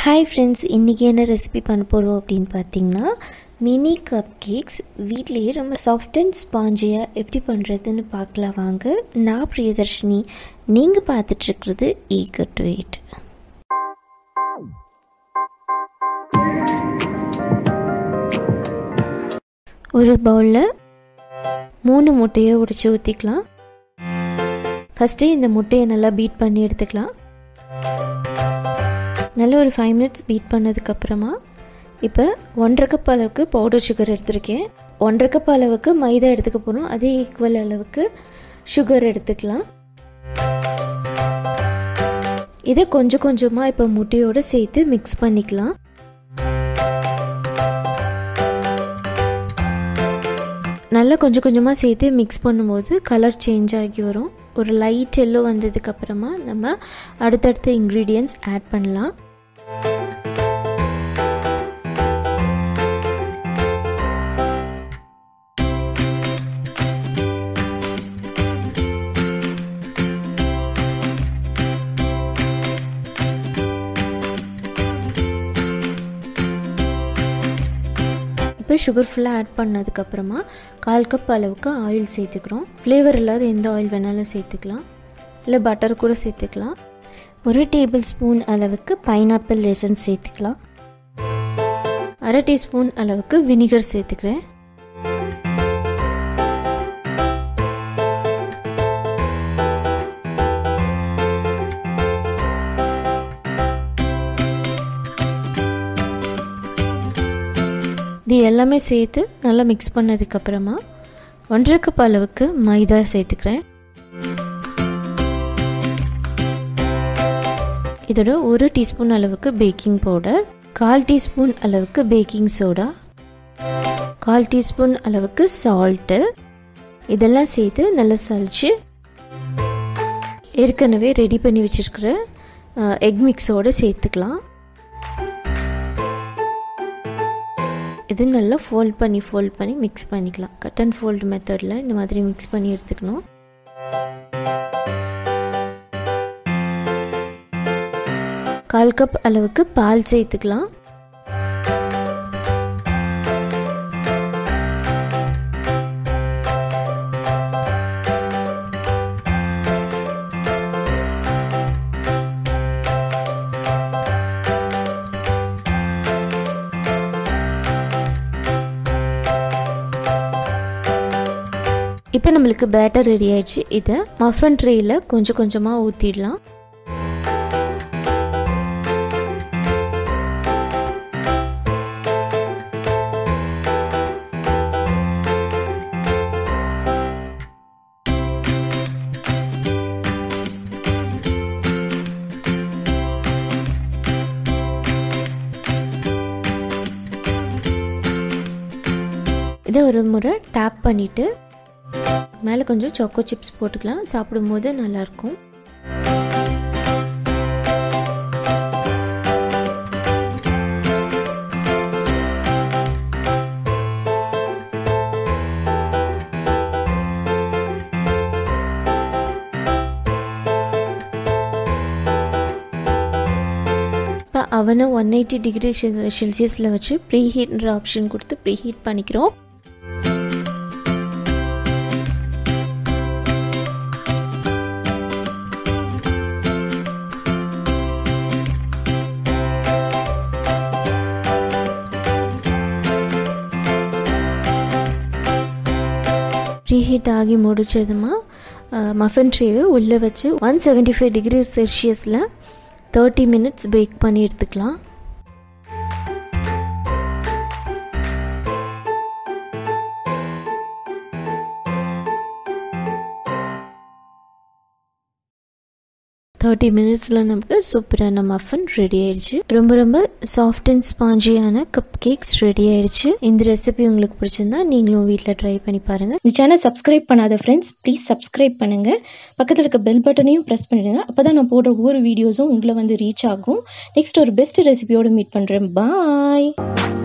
hi friends இன்றைக்கி என்ன recipe பண்ண போகிறோம் அப்படின்னு பார்த்தீங்கன்னா மினி கப் கேக்ஸ் வீட்லேயே ரொம்ப சாஃப்ட் அண்ட் ஸ்பாஞ்சியாக எப்படி பண்ணுறதுன்னு பார்க்கலாம் வாங்க நான் பிரியதர்ஷினி நீங்கள் பார்த்துட்ருக்கிறது ஈகர் டு இட் ஒரு பவுலில் மூணு முட்டையை உடைச்சி ஊற்றிக்கலாம் ஃபஸ்ட்டு இந்த முட்டையை நல்லா பீட் பண்ணி எடுத்துக்கலாம் நல்ல ஒரு ஃபைவ் மினிட்ஸ் பீட் பண்ணதுக்கப்புறமா இப்போ ஒன்றரை கப் அளவுக்கு பவுடர் சுகர் எடுத்திருக்கேன் ஒன்றரை கப் அளவுக்கு மைதா எடுத்துக்க போகிறோம் அதே ஈக்குவல் அளவுக்கு சுகர் எடுத்துக்கலாம் இதை கொஞ்சம் கொஞ்சமாக இப்போ முட்டையோடு சேர்த்து மிக்ஸ் பண்ணிக்கலாம் நல்லா கொஞ்சம் கொஞ்சமாக சேர்த்து மிக்ஸ் பண்ணும்போது கலர் சேஞ்ச் ஆகி வரும் ஒரு லைட் எல்லோ வந்ததுக்கப்புறமா நம்ம அடுத்தடுத்த இன்க்ரீடியன்ட்ஸ் ஆட் பண்ணலாம் இப்போ சுகர் ஃபுல்லாக ஆட் பண்ணதுக்கப்புறமா கால் கப் அளவுக்கு ஆயில் சேர்த்துக்கிறோம் ஃப்ளேவர் இல்லாத எந்த ஆயில் வேணாலும் சேர்த்துக்கலாம் இல்லை பட்டர் கூட சேர்த்துக்கலாம் ஒரு டேபிள் ஸ்பூன் அளவுக்கு பைனாப்பிள் லெசன் சேர்த்துக்கலாம் அரை டீஸ்பூன் அளவுக்கு வினிகர் சேர்த்துக்கிறேன் இது எல்லாமே சேர்த்து நல்லா மிக்ஸ் பண்ணதுக்கப்புறமா ஒன்றரை கப் அளவுக்கு மைதா சேர்த்துக்கிறேன் இதோட ஒரு டீஸ்பூன் அளவுக்கு பேக்கிங் பவுடர் கால் டீஸ்பூன் அளவுக்கு பேக்கிங் சோடா கால் டீஸ்பூன் அளவுக்கு சால்ட்டு இதெல்லாம் சேர்த்து நல்லா சளிச்சு ஏற்கனவே ரெடி பண்ணி வச்சுருக்கிற எக் மிக்ஸோடு சேர்த்துக்கலாம் இது நல்லா ஃபோல்ட் பண்ணி ஃபோல்ட் பண்ணி மிக்ஸ் பண்ணிக்கலாம் கட் அண்ட் ஃபோல்டு மெத்தடில் இந்த மாதிரி மிக்ஸ் பண்ணி எடுத்துக்கணும் கால் கப் அளவுக்கு பால் சேர்த்துக்கலாம் இப்போ நம்மளுக்கு பேட்டர் ரெடி ஆயிடுச்சு இதை மஃபன் ட்ரேயில் கொஞ்சம் கொஞ்சமாக ஊற்றிடலாம் இதை ஒரு முறை டேப் பண்ணிவிட்டு மேலே கொஞ்சம் சாக்கோ சிப்ஸ் போட்டுக்கலாம் சாப்பிடும்போது நல்லாயிருக்கும் இப்போ அவனை ஒன் எயிட்டி டிகிரி செல்சியஸில் வச்சு ப்ரீ ஹீட்ன்ற ஆப்ஷன் கொடுத்து ப்ரீ ஹீட் பண்ணிக்கிறோம் ப்ரீஹீட் ஆகி முடிச்சதுமா மஃபன் ட்ரேவை உள்ளே வச்சு ஒன் செவன்ட்டி ஃபைவ் டிகிரி செல்சியஸில் தேர்ட்டி மினிட்ஸ் பேக் பண்ணி எடுத்துக்கலாம் தேர்ட்டி மினிட்ஸில் நமக்கு சூப்பரான மஃபன் ரெடி ஆயிடுச்சு ரொம்ப ரொம்ப சாஃப்ட் அண்ட் ஸ்பாஞ்சியான கப் கேக்ஸ் ரெடி ஆயிடுச்சு இந்த ரெசிபி உங்களுக்கு பிடிச்சிருந்தா நீங்களும் வீட்டில் ட்ரை பண்ணி பாருங்கள் இந்த சேனல் சப்ஸ்கிரைப் பண்ணாத ஃப்ரெண்ட்ஸ் ப்ளீஸ் சப்ஸ்கிரைப் பண்ணுங்க பக்கத்தில் இருக்க பெல் பட்டனையும் ப்ரெஸ் பண்ணிடுங்க அப்போ தான் நான் போடுற ஒவ்வொரு வீடியோஸும் உங்களை வந்து ரீச் ஆகும் நெக்ஸ்ட் ஒரு பெஸ்ட் ரெசிபியோடு மீட் பண்ணுறேன் பாய்